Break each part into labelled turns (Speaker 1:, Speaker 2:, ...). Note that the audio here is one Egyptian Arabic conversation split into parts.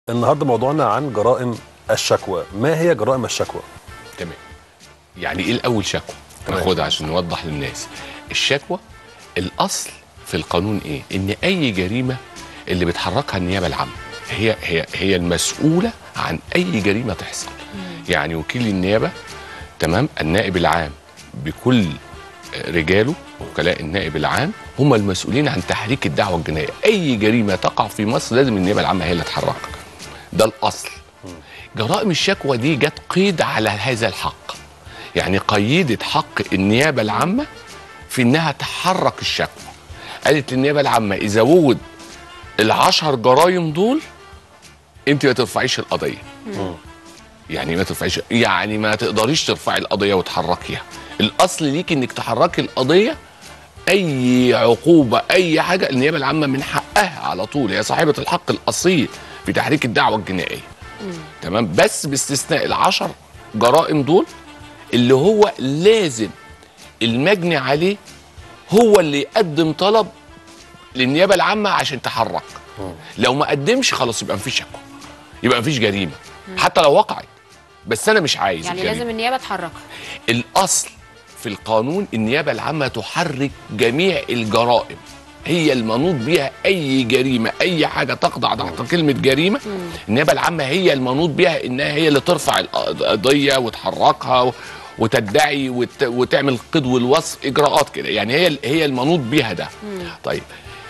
Speaker 1: النهارده موضوعنا عن جرائم الشكوى ما هي جرائم الشكوى
Speaker 2: تمام يعني ايه الاول شكوى
Speaker 1: تمام.
Speaker 2: ناخدها عشان نوضح للناس الشكوى الاصل في القانون ايه ان اي جريمه اللي بتحركها النيابه العامه هي هي هي المسؤوله عن اي جريمه تحصل يعني وكيل النيابه تمام النائب العام بكل رجاله وكلاء النائب العام هم المسؤولين عن تحريك الدعوه الجنائيه اي جريمه تقع في مصر لازم النيابه العامه هي اللي تحركها ده الاصل جرائم الشكوى دي جت قيد على هذا الحق يعني قيدت حق النيابه العامه في انها تحرك الشكوى قالت للنيابه العامه اذا وجد العشر جرائم دول انت ما ترفعيش القضيه يعني ما ترفعيش يعني ما تقدريش ترفعي القضيه وتحركيها الاصل ليك انك تحركي القضيه اي عقوبه اي حاجه النيابه العامه من حقها على طول هي صاحبه الحق الاصيل في تحريك الدعوه الجنائيه تمام بس باستثناء العشر جرائم دول اللي هو لازم المجني عليه هو اللي يقدم طلب للنيابه العامه عشان تحرك لو ما قدمش خلاص يبقى مفيش شكوى يبقى مفيش جريمه حتى لو وقعت بس انا مش عايز
Speaker 3: يعني
Speaker 2: الجريمة.
Speaker 3: لازم النيابه تحركها
Speaker 2: الاصل في القانون النيابه العامه تحرك جميع الجرائم هي المنوط بها اي جريمه اي حاجه تخضع تحت كلمه جريمه النيابه العامه هي المنوط بها انها هي اللي ترفع القضيه وتحركها و- وتدعي وت... وتعمل قيد والوصف اجراءات كده يعني هي هي المنوط بها ده طيب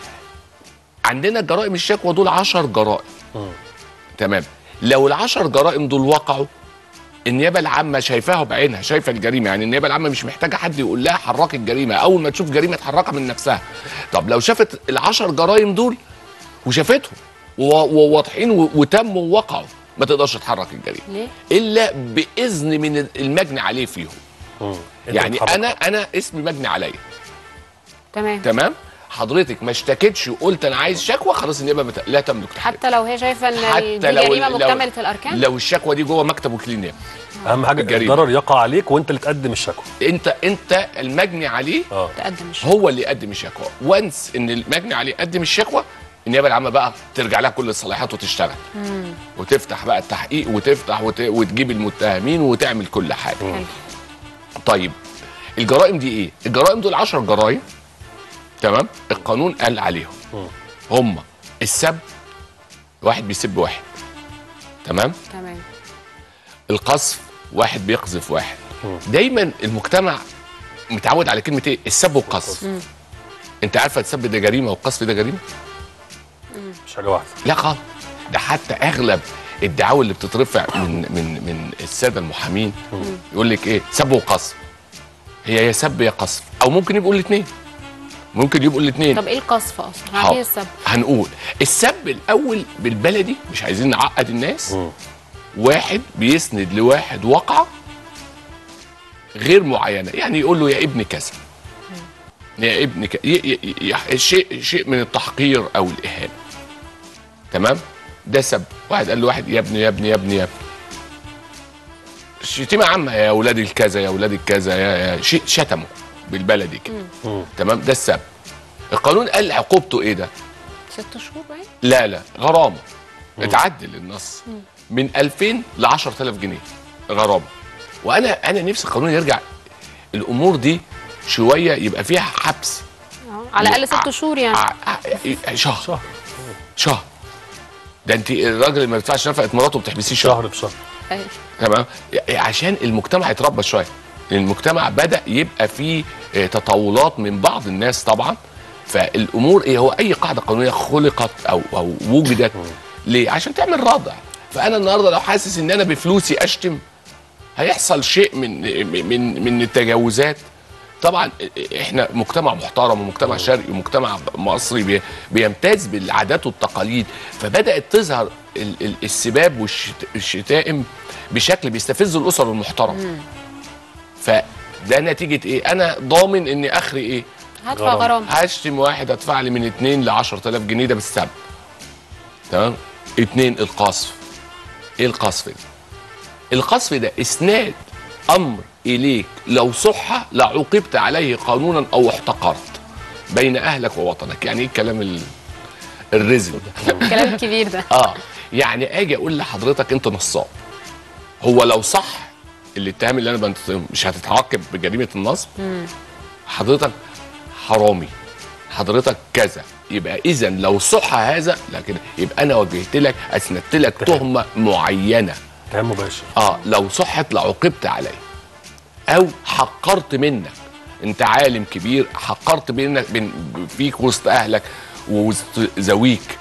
Speaker 2: عندنا جرائم الشكوى دول 10 جرائم تمام لو العشر جرائم دول وقعوا النيابه العامه شايفاها بعينها شايفه الجريمه يعني النيابه العامه مش محتاجه حد يقول لها حركي الجريمه اول ما تشوف جريمه تحركها من نفسها طب لو شافت العشر جرائم دول وشافتهم و- وواضحين و- وتموا ووقعوا ما تقدرش تحرك الجريمه
Speaker 3: ليه؟
Speaker 2: الا باذن من المجني عليه فيهم
Speaker 1: أنت
Speaker 2: يعني
Speaker 1: بتحرك.
Speaker 2: انا انا اسمي مجني عليا
Speaker 3: تمام
Speaker 2: تمام حضرتك ما اشتكتش وقلت انا عايز شكوى خلاص النيابه بت- لا تملك تحرك
Speaker 3: حتى لو هي شايفه ان
Speaker 2: حتى
Speaker 3: دي
Speaker 2: لو
Speaker 3: جريمه
Speaker 2: لو-
Speaker 3: مكتمله الاركان
Speaker 2: لو الشكوى دي جوه مكتب وكيل النيابه
Speaker 1: اهم حاجه
Speaker 2: الجريمة.
Speaker 1: الضرر يقع عليك وانت اللي تقدم الشكوى
Speaker 2: انت انت المجني عليه
Speaker 1: اه
Speaker 3: تقدم الشكوى
Speaker 2: هو اللي يقدم الشكوى وانس ان المجني عليه يقدم الشكوى النيابه العامه بقى ترجع لها كل الصلاحيات وتشتغل وتفتح بقى التحقيق وتفتح وت... وتجيب المتهمين وتعمل كل حاجه
Speaker 3: حلو.
Speaker 2: طيب الجرائم دي ايه الجرائم دول 10 جرائم تمام القانون قال عليهم هم السب واحد بيسب واحد تمام
Speaker 3: تمام
Speaker 2: القذف واحد بيقذف واحد دايما المجتمع متعود على كلمه ايه السب والقذف انت عارفه السب ده جريمه والقذف ده جريمه
Speaker 1: مش حاجه واحده
Speaker 2: لا خالص ده حتى اغلب الدعاوى اللي بتترفع من من من الساده المحامين يقول لك ايه سب وقذف هي يا سب يا قذف او ممكن يبقوا الاثنين ممكن يبقوا الاثنين
Speaker 3: طب ايه القذف اصلا؟ يعني
Speaker 2: حاضر.
Speaker 3: ايه السب؟
Speaker 2: هنقول السب الاول بالبلدي مش عايزين نعقد الناس
Speaker 1: مم.
Speaker 2: واحد بيسند لواحد وقعه غير معينه يعني يقول له يا ابن كذا يا ابن ك... ي... ي... ي... شيء شيء من التحقير او الاهانه تمام ده سب واحد قال له واحد يا ابني يا ابني يا ابني يا ابني شتيمه عامه يا اولاد الكذا يا اولاد الكذا يا, يا شيء شتمه بالبلدي كده
Speaker 1: مم.
Speaker 2: تمام ده السب القانون قال عقوبته ايه ده
Speaker 3: ست شهور باين؟
Speaker 2: لا لا غرامه اتعدل النص من 2000 ل 10000 جنيه غرامه وانا انا نفسي القانون يرجع الامور دي شويه يبقى فيها حبس
Speaker 3: اه على الاقل ست شهور يعني
Speaker 2: ع- ع- شهر
Speaker 1: شهر
Speaker 2: شهر ده انت الراجل اللي ما بيدفعش نفقه مراته بتحبسيه شهر
Speaker 1: شهر بشهر
Speaker 3: أيوة.
Speaker 2: تمام عشان المجتمع يتربى شويه لان المجتمع بدا يبقى فيه آه، تطاولات من بعض الناس طبعا فالامور ايه هو اي قاعده قانونيه خلقت او او وجدت ليه عشان تعمل ردع فانا النهارده لو حاسس ان انا بفلوسي اشتم هيحصل شيء من من من التجاوزات طبعا احنا مجتمع محترم ومجتمع شرقي ومجتمع مصري بي- بيمتاز بالعادات والتقاليد فبدات تظهر ال- ال- السباب والشت- والشتائم بشكل بيستفز الاسر المحترمه فده نتيجه ايه انا ضامن ان اخري ايه
Speaker 3: هدفع
Speaker 1: غرام.
Speaker 3: غرام
Speaker 2: هشتم واحد ادفع لي من 2 ل 10000 جنيه ده بالسبب تمام اتنين القذف ايه القذف ده القذف ده اسناد امر اليك لو صح لعوقبت عليه قانونا او احتقرت بين اهلك ووطنك يعني ايه الكلام ال- الرزل ده
Speaker 3: الكلام الكبير ده
Speaker 2: اه يعني اجي اقول لحضرتك انت نصاب هو لو صح الاتهام اللي انا بنتهمه مش هتتعاقب بجريمه النصب حضرتك حرامي حضرتك كذا يبقى اذا لو صح هذا لكن يبقى انا وجهت لك اسندت لك
Speaker 1: تمام.
Speaker 2: تهمه معينه
Speaker 1: اتهام مباشر
Speaker 2: اه لو صحت لعوقبت عليه او حقرت منك انت عالم كبير حقرت بينك بين فيك وسط اهلك ووسط ذويك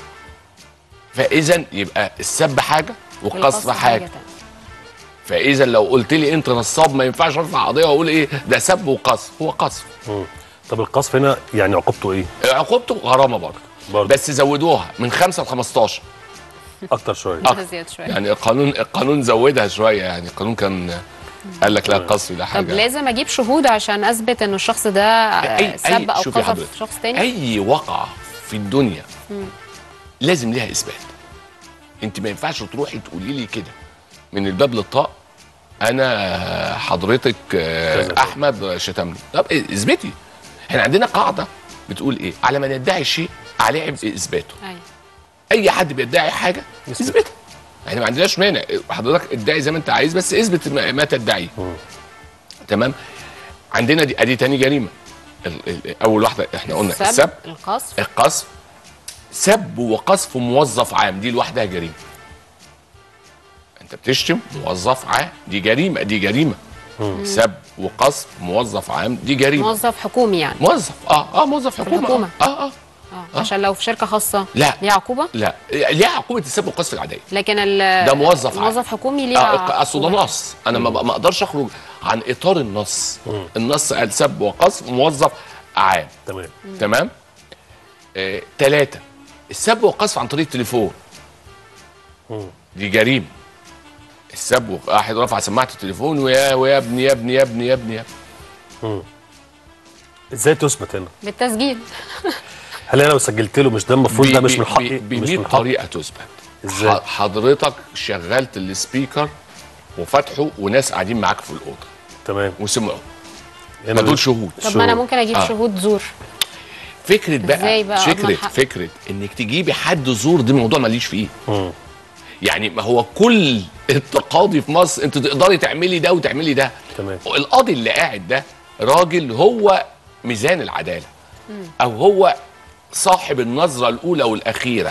Speaker 2: فاذا يبقى السب حاجه والقصف حاجه
Speaker 3: تانية.
Speaker 2: فاذا لو قلت لي انت نصاب ما ينفعش ارفع قضيه واقول ايه ده سب وقصف هو قصف
Speaker 1: مم. طب القصف هنا يعني عقوبته ايه؟
Speaker 2: عقوبته غرامه برضه
Speaker 1: برضه.
Speaker 2: بس زودوها من 5 ل 15
Speaker 1: اكتر شويه
Speaker 2: أكتر.
Speaker 3: زيادة شويه
Speaker 2: يعني القانون القانون زودها شويه يعني القانون كان قال لك لا القصف ده
Speaker 3: طب
Speaker 2: حاجه
Speaker 3: لازم اجيب شهود عشان اثبت ان الشخص ده آه، سب او
Speaker 2: شوفي
Speaker 3: قذف
Speaker 2: حضرتك،
Speaker 3: شخص تاني
Speaker 2: اي وقعه في الدنيا لازم ليها اثبات انت ما ينفعش تروحي تقولي لي كده من الباب للطاق انا حضرتك آه،
Speaker 1: كذا.
Speaker 2: احمد شتمني طب إيه، اثبتي احنا عندنا قاعده بتقول ايه على من يدعي شيء عليه عبء اثباته
Speaker 3: ايوه
Speaker 2: اي حد بيدعي حاجه
Speaker 1: يثبت.
Speaker 2: اثبتها احنا ما عندناش مانع حضرتك ادعي زي ما انت عايز بس اثبت ما, ما تدعي تمام عندنا دي ادي تاني جريمه ال- ال- اول واحده احنا قلنا
Speaker 3: السب
Speaker 2: السب
Speaker 3: القذف
Speaker 2: القذف سب وقذف موظف عام دي لوحدها جريمه انت بتشتم موظف عام دي جريمه دي جريمه سب وقذف موظف عام دي جريمه
Speaker 3: موظف حكومي يعني
Speaker 2: موظف اه اه موظف حكومه
Speaker 3: الحكومة.
Speaker 2: اه اه, آه.
Speaker 3: اه عشان لو في شركه خاصه
Speaker 2: لا.
Speaker 3: ليها عقوبه
Speaker 2: لا ليها عقوبه السب والقذف العاديه
Speaker 3: لكن ال
Speaker 2: ده موظف عام.
Speaker 3: موظف حكومي ليها
Speaker 2: اه اصل ده
Speaker 3: عقوبة.
Speaker 2: نص انا ما ما اقدرش اخرج عن اطار النص النص قال سب وقذف موظف عام
Speaker 1: تمام
Speaker 2: تمام آه، تلاتة السب والقذف عن طريق التليفون دي جريمة السب وق- واحد رفع سماعة التليفون ويا ويا ابني يا ابني يا ابني يا ابني, يا ابني.
Speaker 1: ازاي تثبت هنا؟
Speaker 3: بالتسجيل
Speaker 1: هل انا لو سجلت له مش ده المفروض ده مش من حقي
Speaker 2: ب
Speaker 1: مش
Speaker 2: 100
Speaker 1: من حقي
Speaker 2: طريقة تثبت
Speaker 1: ازاي؟
Speaker 2: ح- حضرتك شغلت السبيكر وفتحه وناس قاعدين معاك في الأوضة
Speaker 1: تمام
Speaker 2: وسمعوا
Speaker 1: هنا
Speaker 2: ما دول
Speaker 1: مش-
Speaker 2: شهود
Speaker 3: طب ما انا ممكن اجيب
Speaker 2: آه.
Speaker 3: شهود زور
Speaker 2: فكرة بقى,
Speaker 3: إزاي بقى أضمن
Speaker 2: فكرة
Speaker 3: حق؟
Speaker 2: فكرة انك تجيبي حد زور دي موضوع ماليش فيه
Speaker 1: مم.
Speaker 2: يعني ما هو كل التقاضي في مصر انت تقدري تعملي ده وتعملي ده
Speaker 1: تمام.
Speaker 2: القاضي اللي قاعد ده راجل هو ميزان العداله او هو صاحب النظره الاولى والاخيره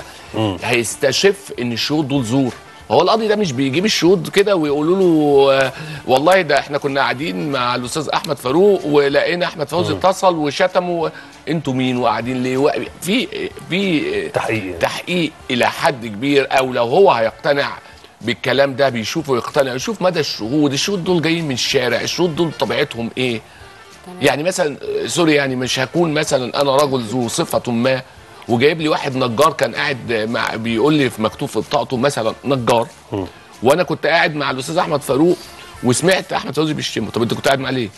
Speaker 2: هيستشف ان الشهود دول زور هو القاضي ده مش بيجيب الشهود كده ويقولوا له آه، والله ده احنا كنا قاعدين مع الاستاذ احمد فاروق ولقينا احمد فوزي اتصل وشتمه انتوا مين وقاعدين ليه و- في في
Speaker 1: تحقيق يعني.
Speaker 2: تحقيق الى حد كبير او لو هو هيقتنع بالكلام ده بيشوفه يقتنع يشوف مدى الشهود الشهود دول جايين من الشارع الشهود دول طبيعتهم ايه
Speaker 3: تمام.
Speaker 2: يعني مثلا آه، سوري يعني مش هكون مثلا انا رجل ذو صفه ما وجايب لي واحد نجار كان قاعد مع بيقول لي في مكتوب في بطاقته مثلا نجار وانا كنت قاعد مع الاستاذ احمد فاروق وسمعت احمد فوزي بيشتمه طب انت كنت قاعد معاه ليه؟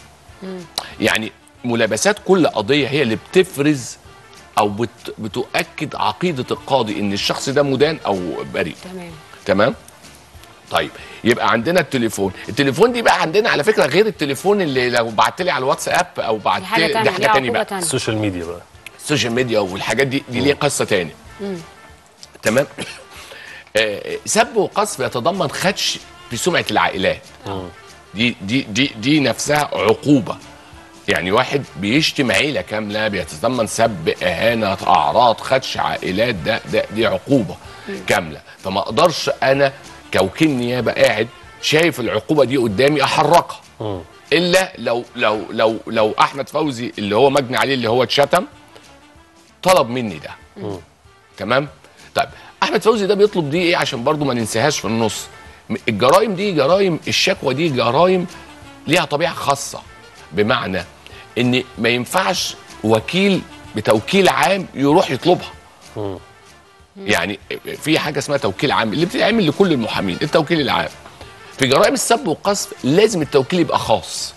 Speaker 2: يعني ملابسات كل قضيه هي اللي بتفرز او بت بتؤكد عقيده القاضي ان الشخص ده مدان او بريء
Speaker 3: تمام
Speaker 2: تمام طيب يبقى عندنا التليفون التليفون دي بقى عندنا على فكره غير التليفون اللي لو بعت لي على الواتساب او بعت
Speaker 3: دي حاجه
Speaker 2: لي
Speaker 3: تانية
Speaker 2: دي حاجه
Speaker 3: ليها
Speaker 2: تانية
Speaker 3: عقوبه
Speaker 2: بقى
Speaker 3: تانية
Speaker 1: السوشيال ميديا بقى
Speaker 2: السوشيال ميديا والحاجات دي دي ليه قصه تاني تمام آه، سب وقذف يتضمن خدش في سمعه العائلات دي دي دي دي نفسها عقوبه يعني واحد بيشتم عيله كامله بيتضمن سب اهانه اعراض خدش عائلات ده ده دي عقوبه كامله فما اقدرش انا كوكيل نيابه قاعد شايف العقوبه دي قدامي احركها الا لو لو لو لو احمد فوزي اللي هو مجني عليه اللي هو اتشتم طلب مني ده تمام طيب احمد فوزي ده بيطلب دي ايه عشان برضو ما ننساهاش في النص م- الجرائم دي جرائم الشكوى دي جرائم ليها طبيعه خاصه بمعنى ان ما ينفعش وكيل بتوكيل عام يروح يطلبها يعني في حاجه اسمها توكيل عام اللي بتتعمل لكل المحامين التوكيل العام في جرائم السب والقذف لازم التوكيل يبقى خاص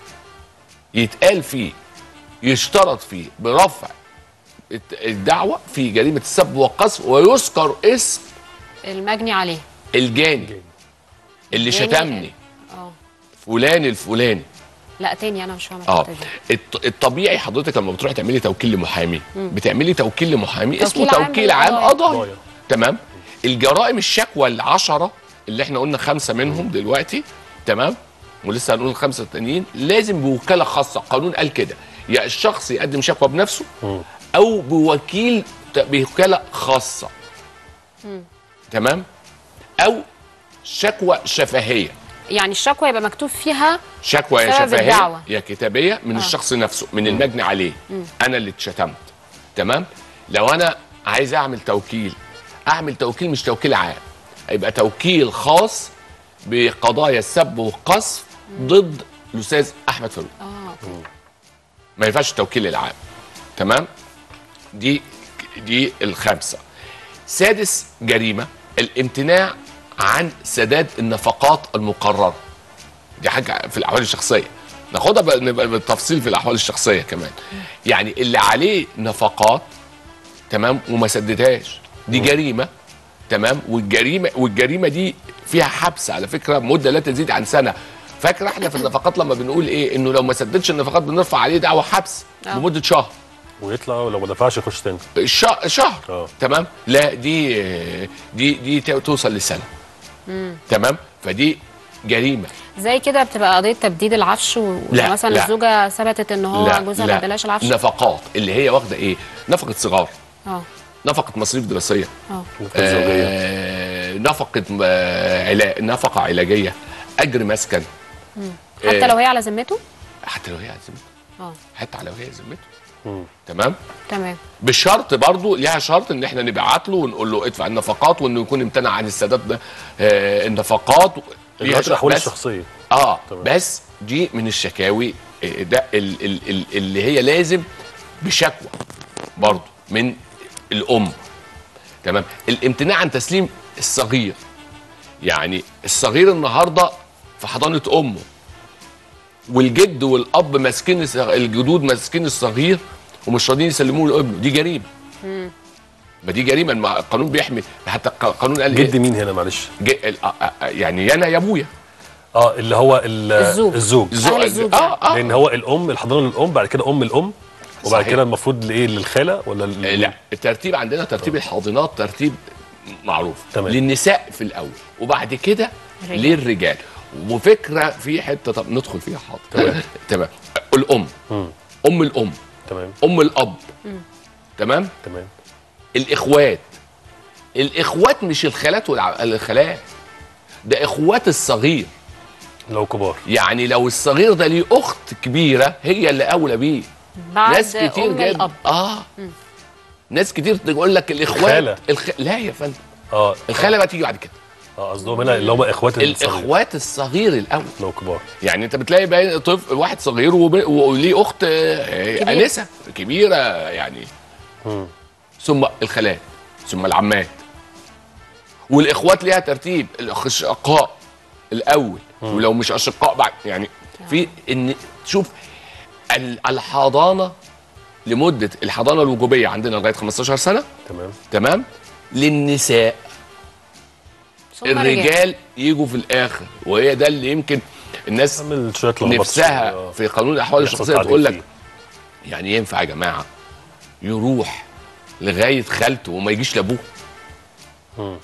Speaker 2: يتقال فيه يشترط فيه برفع الت- الدعوه في جريمه السب والقذف ويذكر اسم
Speaker 3: المجني عليه
Speaker 2: الجاني اللي
Speaker 3: الجاني
Speaker 2: شتمني
Speaker 3: اه
Speaker 2: فلان الفلاني
Speaker 3: لا تاني انا مش فاهمه
Speaker 2: اه
Speaker 3: الحته دي
Speaker 2: الط- الطبيعي حضرتك لما بتروحي تعملي توكيل لمحامي بتعملي توكيل لمحامي اسمه
Speaker 3: توكيل عام
Speaker 2: توكيل عام
Speaker 3: بالقضايا.
Speaker 2: قضايا
Speaker 1: قضايا.
Speaker 2: تمام الجرائم الشكوى العشرة اللي احنا قلنا خمسة منهم دلوقتي تمام ولسه هنقول الخمسة التانيين لازم بوكالة خاصة القانون قال كده يا الشخص يقدم شكوى بنفسه أو بوكيل ت- بوكالة خاصة تمام أو شكوى شفهية
Speaker 3: يعني الشكوى يبقى مكتوب فيها
Speaker 2: شكوى يا
Speaker 3: سبب
Speaker 2: شفهيه
Speaker 3: الدعوة.
Speaker 2: يا كتابيه من آه. الشخص نفسه من المجني عليه انا اللي اتشتمت تمام لو انا عايز اعمل توكيل اعمل توكيل مش توكيل عام هيبقى توكيل خاص بقضايا السب والقذف ضد الاستاذ احمد فاروق
Speaker 3: اه
Speaker 2: ما ينفعش التوكيل العام تمام دي دي الخامسه سادس جريمه الامتناع عن سداد النفقات المقرره دي حاجه في الاحوال الشخصيه ناخدها بقى نبقى بالتفصيل في الاحوال الشخصيه كمان يعني اللي عليه نفقات تمام وما سددهاش دي جريمه تمام والجريمه والجريمه دي فيها حبس على فكره مده لا تزيد عن سنه فاكر احنا في النفقات لما بنقول ايه انه لو ما سددش النفقات بنرفع عليه دعوه حبس
Speaker 3: آه.
Speaker 2: لمده شهر
Speaker 1: ويطلع ولو ما دفعش يخش تاني
Speaker 2: الشهر شهر
Speaker 1: آه.
Speaker 2: تمام لا دي دي دي ت- توصل لسنه تمام فدي جريمه
Speaker 3: زي كده بتبقى قضيه تبديد العفش و-
Speaker 2: لا،
Speaker 3: ومثلا
Speaker 2: لا.
Speaker 3: الزوجه ثبتت ان هو
Speaker 2: لا
Speaker 3: جوزها ما
Speaker 2: لا
Speaker 3: ادالهاش العفش
Speaker 2: نفقات اللي هي واخده ايه نفقه صغار
Speaker 3: اه
Speaker 2: نفقه مصاريف دراسيه
Speaker 3: اه
Speaker 1: الزوجيه
Speaker 2: آه نفقه آه علا... نفقه علاجيه اجر مسكن
Speaker 3: حتى
Speaker 2: آه،
Speaker 3: لو هي على ذمته
Speaker 2: حتى لو هي على ذمته
Speaker 3: اه
Speaker 2: حتى لو هي على ذمته
Speaker 1: مم.
Speaker 2: تمام
Speaker 3: تمام
Speaker 2: بشرط برضو ليها شرط ان احنا نبعت له ونقول له ادفع النفقات وانه يكون امتنع عن السداد ده آه النفقات ليها
Speaker 1: دلوقتي
Speaker 2: شرط.
Speaker 1: الاحوال
Speaker 2: بس-
Speaker 1: الشخصيه
Speaker 2: اه
Speaker 1: تمام.
Speaker 2: بس دي من الشكاوي آه، ده ال ال ال اللي هي لازم بشكوى برضو من الام تمام الامتناع عن تسليم الصغير يعني الصغير النهارده في حضانه امه والجد والاب ماسكين الص- الجدود ماسكين الصغير ومش راضيين يسلموه لابنه دي جريمه ما دي جريمه ما القانون بيحمي حتى الق- القانون قال
Speaker 1: جد
Speaker 2: إيه؟
Speaker 1: مين هنا معلش
Speaker 2: ج- ال- آه، آه، يعني انا يا ابويا
Speaker 1: اه اللي هو ال-
Speaker 3: الزوج.
Speaker 1: الزوج
Speaker 2: الزو-
Speaker 3: أهل الزوج
Speaker 2: اه اه
Speaker 1: لان هو الام الحضانه للام بعد كده ام الام وبعد
Speaker 2: صحيح.
Speaker 1: كده المفروض لايه للخاله ولا
Speaker 2: آه،
Speaker 1: ال-
Speaker 2: لا الترتيب عندنا ترتيب الحاضنات ترتيب معروف
Speaker 1: تمام.
Speaker 2: للنساء في الاول وبعد كده
Speaker 3: الرجال.
Speaker 2: للرجال وفكره في حته طب ندخل فيها حاضر
Speaker 1: تمام.
Speaker 2: تمام الام
Speaker 1: مم.
Speaker 2: ام الام
Speaker 1: تمام
Speaker 2: ام الاب تمام
Speaker 1: تمام
Speaker 2: الاخوات الاخوات مش الخالات والخالات ده اخوات الصغير
Speaker 1: لو كبار
Speaker 2: يعني لو الصغير ده ليه اخت كبيره هي اللي اولى بيه
Speaker 3: بعد
Speaker 2: ناس كتير
Speaker 3: أم
Speaker 2: جدا
Speaker 3: الأب.
Speaker 2: اه ناس كتير تقول لك الاخوات
Speaker 1: الخالة.
Speaker 2: الخ... لا يا فندم
Speaker 1: اه
Speaker 2: الخاله بقى تيجي بعد كده
Speaker 1: اه قصدهم هنا اللي هم اخوات الصغير
Speaker 2: الاخوات الصغير الاول
Speaker 1: لو كبار
Speaker 2: يعني انت بتلاقي باين طفل واحد صغير وب- وليه اخت آه،
Speaker 3: كبيرة.
Speaker 2: انسه كبيره يعني
Speaker 1: مم.
Speaker 2: ثم الخالات ثم العمات والاخوات ليها ترتيب الاشقاء الاول ولو مش اشقاء بعد يعني في ان شوف ال- الحضانه لمده الحضانه الوجوبيه عندنا لغايه 15 سنه
Speaker 1: تمام
Speaker 2: تمام للنساء
Speaker 3: ثم رجال.
Speaker 2: الرجال يجوا في الاخر وهي ده اللي يمكن الناس
Speaker 1: عامل شويه لخبطه
Speaker 2: نفسها
Speaker 1: شوية.
Speaker 2: في قانون الاحوال
Speaker 1: يحصل
Speaker 2: الشخصيه
Speaker 1: تعديل
Speaker 2: تقول لك
Speaker 1: فيه.
Speaker 2: يعني ينفع يا جماعه يروح لغايه خالته وما يجيش لابوه
Speaker 1: مم.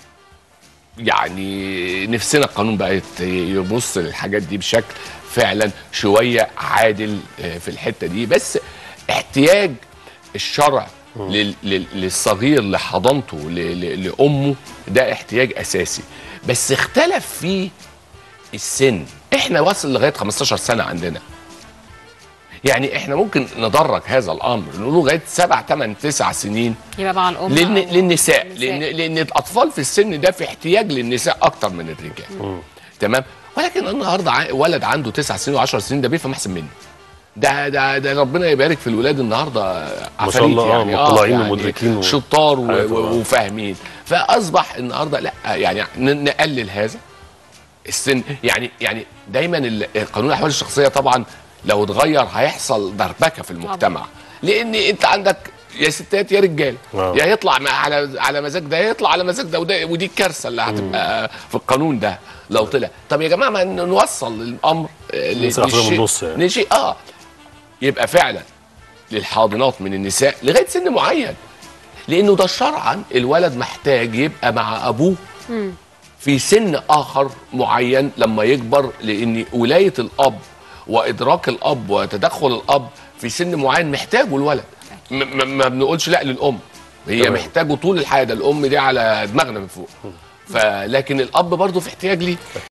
Speaker 2: يعني نفسنا القانون بقى يت- يبص للحاجات دي بشكل فعلا شويه عادل آه، في الحته دي بس احتياج الشرع لل- لل- للصغير لحضانته ل- ل- لامه ده احتياج اساسي بس اختلف فيه السن احنا وصل لغايه 15 سنه عندنا يعني احنا ممكن ندرج هذا الامر نقول لغايه 7 8 9 سنين
Speaker 3: يبقى مع الام
Speaker 2: لن...
Speaker 3: أو
Speaker 2: للنساء
Speaker 3: النساء.
Speaker 2: لان لان الاطفال في السن ده في احتياج للنساء اكتر من الرجال تمام ولكن النهارده ع- ولد عنده تسع سنين و10 سنين ده بيفهم احسن مني ده ده ده ربنا يبارك في الولاد النهارده عفاريت
Speaker 1: الله، آه،
Speaker 2: يعني
Speaker 1: مطلعين ومدركين و-
Speaker 2: شطار و...
Speaker 1: حياتهم،
Speaker 2: و...
Speaker 1: آه.
Speaker 2: وفاهمين فاصبح النهارده لا يعني ن... نقلل هذا السن يعني يعني دايما ال- قانون الاحوال الشخصيه طبعا لو اتغير هيحصل دربكه في المجتمع لان انت عندك يا ستات يا رجال
Speaker 1: آه.
Speaker 2: يا يطلع مع- على على مزاج ده يا يطلع على مزاج ده وده ودي الكارثه اللي هتبقى في القانون ده لو طلع طب يا جماعه ما ن- نوصل الامر آه، ل-
Speaker 1: نسرح فيها من
Speaker 2: لشيء-
Speaker 1: النص يعني.
Speaker 2: لشيء اه يبقى فعلا للحاضنات من النساء لغايه سن معين لانه ده شرعا الولد محتاج يبقى مع ابوه في سن اخر معين لما يكبر لان ولايه الاب وادراك الاب وتدخل الاب في سن معين محتاجه الولد م- م- ما بنقولش لا للام هي
Speaker 1: تمام.
Speaker 2: محتاجه طول الحياه ده الام دي على دماغنا من فوق فلكن الاب برضه في احتياج ليه